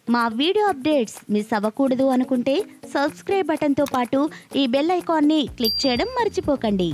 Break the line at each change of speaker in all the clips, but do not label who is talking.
మా video updates miss అవ్వకూడదు అనుకుంటే సబ్స్క్రైబ్ బటన్తో పాటు ఈ బెల్ ఐకాన్ని క్లిక్ చేయడం మర్చిపోకండి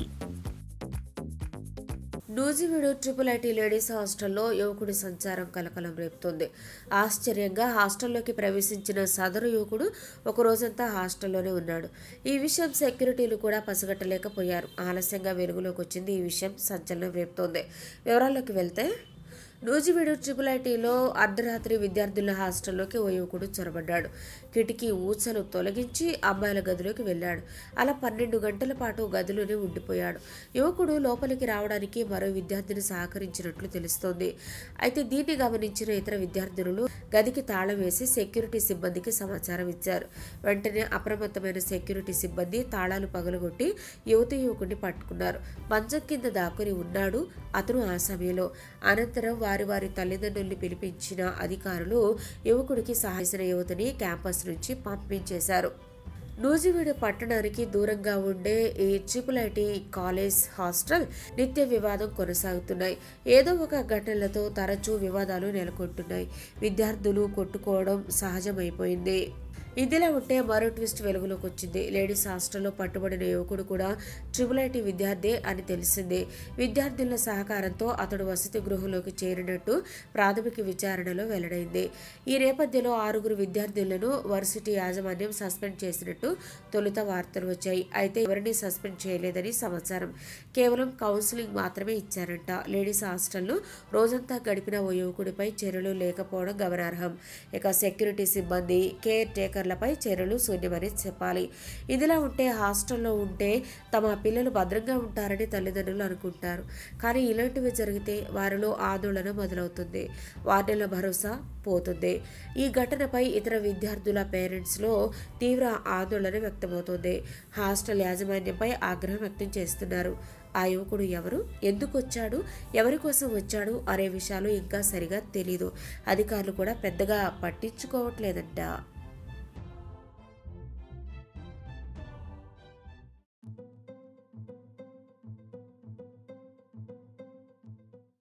నూజివీడు ట్రిపుల్ ఐటీ లేడీస్ హాస్టల్లో యువకుడి సంచారం కలకలం రేపుతోంది ఆశ్చర్యంగా హాస్టల్లోకి ప్రవేశించిన సదరు యువకుడు ఒక రోజంతా హాస్టల్లోనే ఉన్నాడు ఈ విషయం సెక్యూరిటీలు కూడా పసిగట్టలేకపోయారు ఆలస్యంగా వెలుగులోకి వచ్చింది ఈ విషయం సంచలనం రేపుతోంది వివరాల్లోకి వెళ్తే నూజివీడు ట్రిపుల్ ఐటీలో అర్ధరాత్రి విద్యార్థుల హాస్టల్లోకి ఓ యువకుడు చొరబడ్డాడు కిటికీ ఊచలు తొలగించి అమ్మాయిల గదిలోకి వెళ్ళాడు అలా పన్నెండు గంటల పాటు గదిలోనే ఉండిపోయాడు యువకుడు లోపలికి రావడానికి మరో విద్యార్థిని సహకరించినట్లు తెలుస్తోంది అయితే దీన్ని గమనించిన ఇతర విద్యార్థినులు గదికి తాళం వేసి సెక్యూరిటీ సిబ్బందికి సమాచారం ఇచ్చారు వెంటనే అప్రమత్తమైన సెక్యూరిటీ సిబ్బంది తాళాలు పగలగొట్టి యువతి యువకుడిని పట్టుకున్నారు మంచం కింద దాక్కుని ఉన్నాడు అతను ఆ సమయంలో అనంతరం వారి వారి తల్లిదండ్రుల్ని పిలిపించిన అధికారులు యువకుడికి సహాయసిన యువతిని క్యాంపస్ నుంచి పంపించేశారు నూజివీడు పట్టణానికి దూరంగా ఉండే ఈ ట్రిపుల్ ఐటీ కాలేజ్ హాస్టల్ నిత్య వివాదం కొనసాగుతున్నాయి ఏదో ఒక ఘటనలతో తరచూ వివాదాలు నెలకొంటున్నాయి విద్యార్థులు కొట్టుకోవడం సహజమైపోయింది ఇదిలా ఉంటే మరో ట్విస్ట్ వెలుగులోకి వచ్చింది లేడీస్ హాస్టల్లో పట్టుబడిన యువకుడు కూడా ట్రిపుల్ ఐటీ విద్యార్థి అని తెలిసింది విద్యార్థుల సహకారంతో అతడు వసతి గృహంలోకి చేరినట్టు ప్రాథమిక విచారణలో వెల్లడైంది ఈ నేపథ్యంలో ఆరుగురు విద్యార్థులను వర్సిటీ యాజమాన్యం సస్పెండ్ చేసినట్టు తొలుత వార్తలు వచ్చాయి అయితే ఎవరిని సస్పెండ్ చేయలేదని సమాచారం కేవలం కౌన్సిలింగ్ మాత్రమే ఇచ్చారంట లేడీస్ హాస్టల్లో రోజంతా గడిపిన ఓ యువకుడిపై చర్యలు లేకపోవడం గమనార్హం ఇక సెక్యూరిటీ సిబ్బంది కేర్ టేకర్లపై చర్యలు శూన్యమని చెప్పాలి ఇదిలా ఉంటే హాస్టల్లో ఉంటే తమ పిల్లలు భద్రంగా ఉంటారని తల్లిదండ్రులు అనుకుంటారు కానీ ఇలాంటివి జరిగితే వారిలో ఆందోళన మొదలవుతుంది వార్డెన్ల భరోసా పోతుంది ఈ ఘటనపై ఇతర విద్యార్థుల పేరెంట్స్లో తీవ్ర ఆందోళన వ్యక్తమవుతోంది హాస్టల్ యాజమాన్యంపై ఆగ్రహం వ్యక్తం చేస్తున్నారు ఆ యువకుడు ఎవరు ఎందుకు వచ్చాడు ఎవరి కోసం వచ్చాడు అనే విషయాలు ఇంకా సరిగా తెలీదు అధికారులు కూడా పెద్దగా పట్టించుకోవట్లేదంట